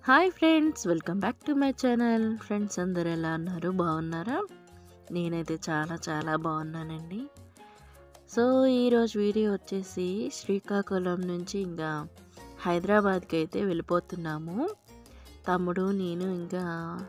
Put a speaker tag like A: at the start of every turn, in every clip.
A: Hi friends welcome back to my channel friends అందరు ఎలా ఉన్నారు బాగున్నారా నేనైతే చాలా చాలా బాగున్నానండి సో ఈరోజు వీడియో వచ్చేసి శ్రీకాకుళం నుంచి ఇంకా హైదరాబాద్కి అయితే వెళ్ళిపోతున్నాము తమ్ముడు నేను ఇంకా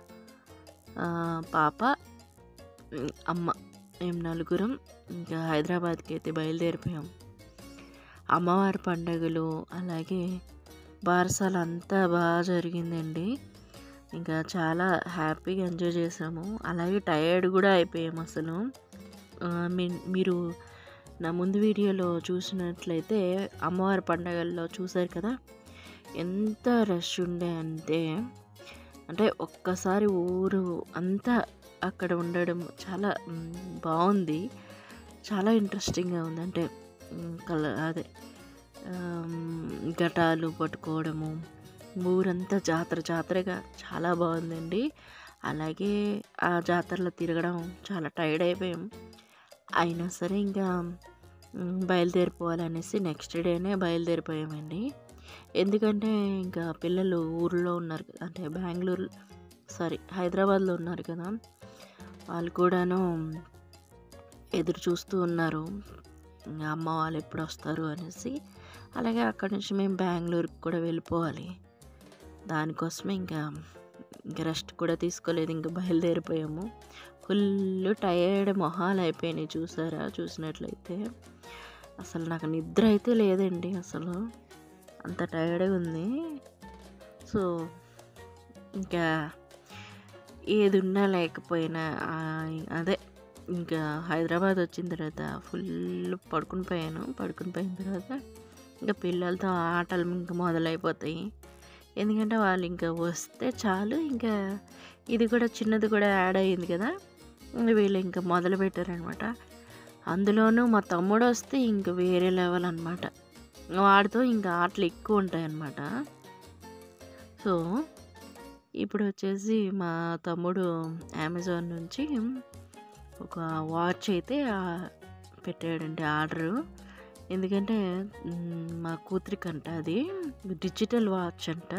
A: ఆ, పాప ఉమ్, అమ్మ మేము నలుగురం ఇంకా హైదరాబాద్కి అయితే బయలుదేరిపోయాం అమ్మవారి పండగలు అలాగే బారసాల అంతా బాగా జరిగిందండి ఇంకా చాలా హ్యాపీగా ఎంజాయ్ చేసాము అలాగే టైర్డ్ కూడా అయిపోయాము అసలు ఆ, మీ- మీరు నా ముందు వీడియోలో చూసినట్లయితే అమ్మవారి పండగల్లో చూశారు కదా ఎంత రష్ ఉండే అంటే అంటే ఒక్కసారి ఊరు అంతా అక్కడ ఉండడం చాలా మ్, బాగుంది చాలా ఇంట్రెస్టింగ్గా ఉంది అంటే మ్, కల అదే ఆమ్, ఘటాలు పట్టుకోవడము ఊరంతా జాతర జాతరగా చాలా బాగుందండి అలాగే ఆ జాతరలో తిరగడం చాలా టైర్డ్ అయిపోయాం అయినా సరే ఇంకా మ్, బయలుదేరిపోవాలనేసి నెక్స్ట్ డేనే బయలుదేరిపోయామండి ఎందుకంటే ఇంకా పిల్లలు ఊర్లో ఉన్నారు కదా అంటే బెంగళూరు సారీ హైదరాబాద్లో ఉన్నారు కదా వాళ్ళు కూడాను ఎదురు చూస్తూ ఉన్నారు ఇంకా అమ్మ వాళ్ళు ఎప్పుడు వస్తారు అనేసి అలాగే అక్కడి నుంచి మేము బెంగళూరుకి కూడా వెళ్ళిపోవాలి దానికోసమే ఇంకా ఇంకా రెస్ట్ కూడా తీసుకోలేదు ఇంకా బయలుదేరిపోయాము ఫుల్ టైర్డ్ మొహాలు అయిపోయినాయి చూసారా చూసినట్లయితే అసలు నాకు నిద్ర అయితే లేదండి అసలు అంత టైర్డ్గా ఉంది సో ఇంకా ఏది ఉన్నా లేకపోయినా ఆ, అదే ఇంకా హైదరాబాద్ వచ్చిన తర్వాత ఫుల్ పడుకుని పోయాను పడుకుని పోయిన తర్వాత ఇంకా పిల్లలతో ఆటలు ఇంకా మొదలైపోతాయి ఎందుకంటే వాళ్ళు ఇంకా వస్తే చాలు ఇంకా ఇది కూడా చిన్నది కూడా యాడ్ అయ్యింది కదా ఇంకా వీళ్ళు ఇంకా మొదలు పెట్టారనమాట అందులోనూ మా తమ్ముడు వస్తే ఇంకా వేరే లెవెల్ అనమాట వాడితో ఇంకా ఆటలు ఎక్కువ ఉంటాయన్నమాట సో ఇప్పుడు వచ్చేసి మా తమ్ముడు అమెజాన్ నుంచి ఒక వాచ్ అయితే ఆ, పెట్టాడండి ఆర్డరు ఎందుకంటే మ్, మా కూతురికంట అది డిజిటల్ వాచ్ అంట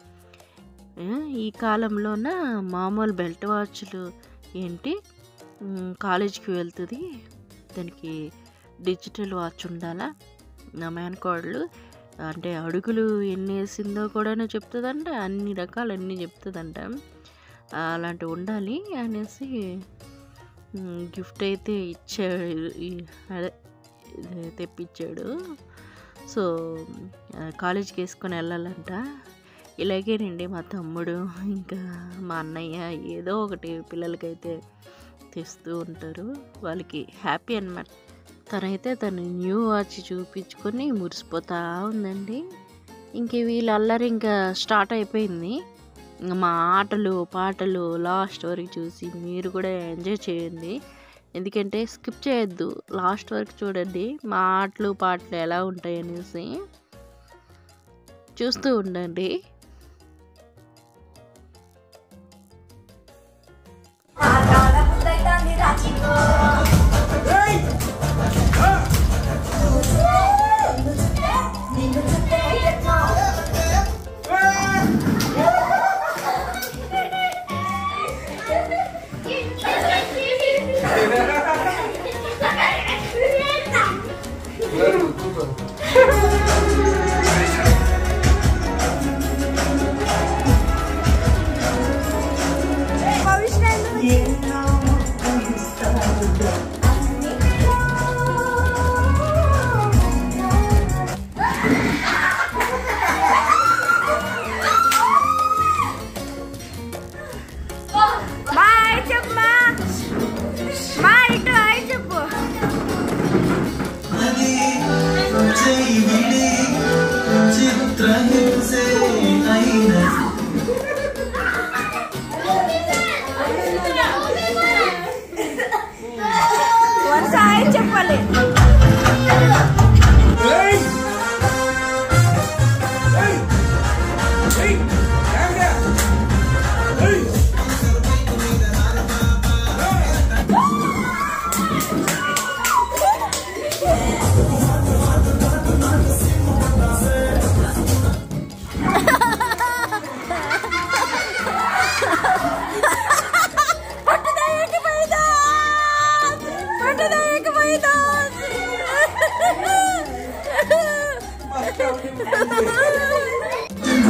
A: ఏ, ఈ కాలంలోన మామూలు బెల్ట్ వాచ్లు ఏంటి మ్, కాలేజీకి వెళ్తుంది దానికి డిజిటల్ వాచ్ ఉండాలా నా మేనకోడలు అంటే అడుగులు ఎన్ని వేసిందో కూడా చెప్తుందంట అన్ని రకాలు అన్నీ చెప్తుందంట అలాంటివి ఉండాలి అనేసి మ్, గిఫ్ట్ అయితే ఇచ్చాడు ఈ- అదే ఇది తెప్పించాడు సో ఆ, కాలేజీకి వేసుకొని వెళ్ళాలంట ఇలాగేనండి మా తమ్ముడు ఇంకా మా అన్నయ్య ఏదో ఒకటి పిల్లలకైతే తెస్తూ ఉంటారు వాళ్ళకి హ్యాపీ అన్నమాట తనైతే తను న్యూ వాచ్ చూపించుకొని మురిసిపోతా ఉందండి ఇంక వీళ్ళ అల్లరి ఇంకా స్టార్ట్ అయిపోయింది ఇంకా మా ఆటలు పాటలు లాస్ట్ వరకు చూసి మీరు కూడా ఎంజాయ్ చేయండి ఎందుకంటే స్కిప్ చేయొద్దు లాస్ట్ వరకు చూడండి మా ఆటలు పాటలు ఎలా ఉంటాయి అనేసి చూస్తూ ఉండండి
B: Claro, tudo.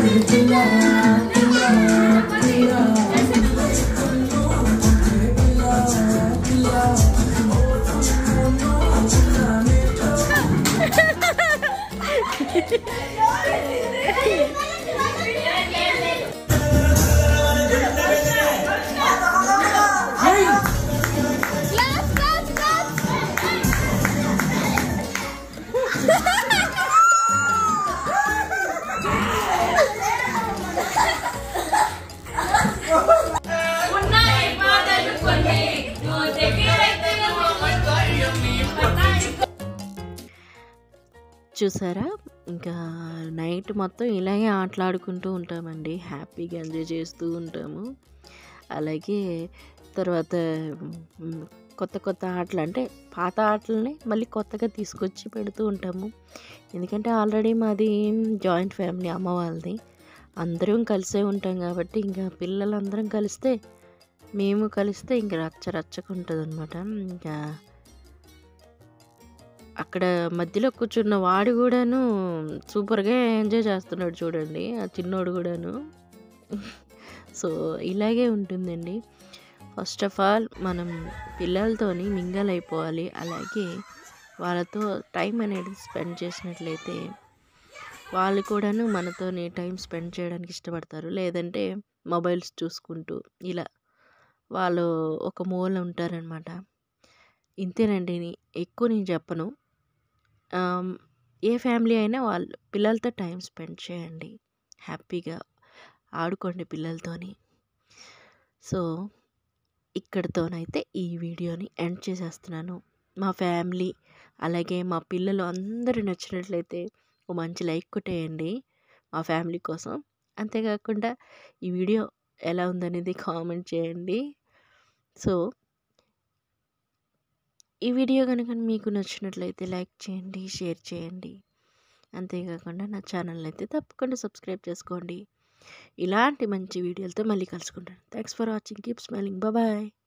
B: ఉన్నాయి మాటలు కొన్ని నువ్వు దగ్గరైతే
A: చూసారా ఇంకా నైట్ మొత్తం ఇలాగే ఆటలాడుకుంటూ ఉంటామండి హ్యాపీగా ఎంజాయ్ చేస్తూ ఉంటాము అలాగే తర్వాత మ్, కొత్త కొత్త ఆటలు అంటే పాత ఆటలని మళ్ళీ కొత్తగా తీసుకొచ్చి పెడుతూ ఉంటాము ఎందుకంటే ఆల్రెడీ మాది జాయింట్ ఫ్యామిలీ అమ్మ వాళ్ళది అందరం కలిసే ఉంటాం కాబట్టి ఇంకా పిల్లలందరం కలిస్తే మేము కలిస్తే ఇంకా రచ్చ రచ్చకుంటుంది అనమాట ఇంకా అక్కడ మధ్యలో కూర్చున్న వాడు కూడాను సూపర్గా ఎంజాయ్ చేస్తున్నాడు చూడండి ఆ చిన్నోడు కూడాను సో ఇలాగే ఉంటుందండి ఫస్ట్ ఆఫ్ ఆల్ మనం పిల్లలతోని మింగల్ అయిపోవాలి అలాగే వాళ్ళతో టైం అనేది స్పెండ్ చేసినట్లయితే వాళ్ళు కూడాను మనతోని టైం స్పెండ్ చేయడానికి ఇష్టపడతారు లేదంటే మొబైల్స్ చూసుకుంటూ ఇలా వాళ్ళు ఒక మూల ఉంటారనమాట ఇంతేనండి నీ- ఎక్కువ నేను చెప్పను ఆమ్, ఏ ఫ్యామిలీ అయినా వాళ్ళు పిల్లలతో టైం స్పెండ్ చేయండి హ్యాపీగా ఆడుకోండి పిల్లలతోని సో ఇక్కడితోనైతే ఈ వీడియోని ఎండ్ చేసేస్తున్నాను మా ఫ్యామిలీ అలాగే మా పిల్లలు అందరూ నచ్చినట్లయితే ఒక మంచి లైక్ కొట్టేయండి మా ఫ్యామిలీ కోసం అంతేకాకుండా ఈ వీడియో ఎలా ఉందనేది కామెంట్ చేయండి సో ఈ వీడియో కనుక మీకు నచ్చినట్లయితే లైక్ చేయండి షేర్ చేయండి అంతేకాకుండా నా ఛానల్ అయితే తప్పకుండా సబ్స్క్రైబ్ చేసుకోండి ఇలాంటి మంచి వీడియోలతో మళ్ళీ కలుసుకుంటాను thanks for watching keep smiling bye